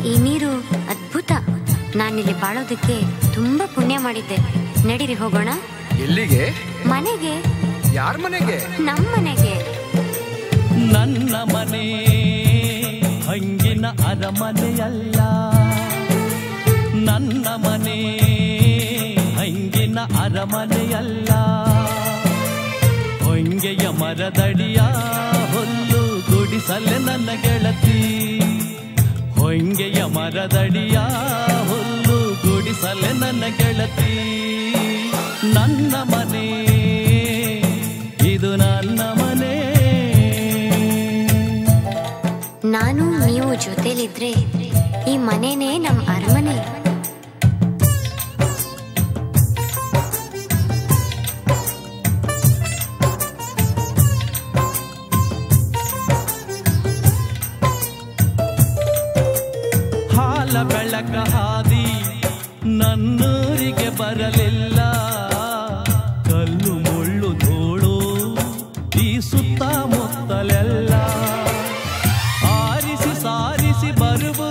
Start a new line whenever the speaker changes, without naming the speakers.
ಈ ನೀರು ಅದ್ಭುತ ನಾನಿಲ್ಲಿ ಬಾಳೋದಕ್ಕೆ ತುಂಬಾ ಪುಣ್ಯ ಮಾಡಿದ್ದೆ ನಡೀರಿ ಹೋಗೋಣ
ಎಲ್ಲಿಗೆ
ಮನೆಗೆ
ಯಾರ ಮನೆಗೆ
ನಮ್ಮ ಮನೆಗೆ
ನನ್ನ ಮನೆ ಹಂಗಿನ ಅರಮನೆಯಲ್ಲ ನನ್ನ ಮನೆ ಹಂಗಿನ ಅರಮನೆಯಲ್ಲ ಹೊಂಗೆಯ ಮರದಡಿಯ ಹುಲ್ಲು ಗುಡಿಸಲೆ ನನ್ನ ಗೆಳತಿ ಹೊಂಗೆಯ ಮರದಡಿಯ ಹುಲ್ಲು ಗುಡಿಸಲೆ ನನ್ನ ಗೆಳತಿ ನನ್ನ ಮನೆ ಇದು ನನ್ನ ಮನೆ
ನಾನು ನೀವು ಜೊತೆಲಿದ್ರೆ ಈ ಮನೆನೇ ನಮ್ಮ ಅರಮನೆ
ಹಾಲ ಬೆಳಕ ಹಾದಿ ನನ್ನೂರಿಗೆ ಬರಲಿಲ್ಲ ಕಲ್ಲು ಮುಳ್ಳು ಧೂಳು ಈ ಸುತ್ತಮುತ್ತಲೆಲ್ಲ ಆರಿಸಿ ಸಾರಿಸಿ ಬರುವ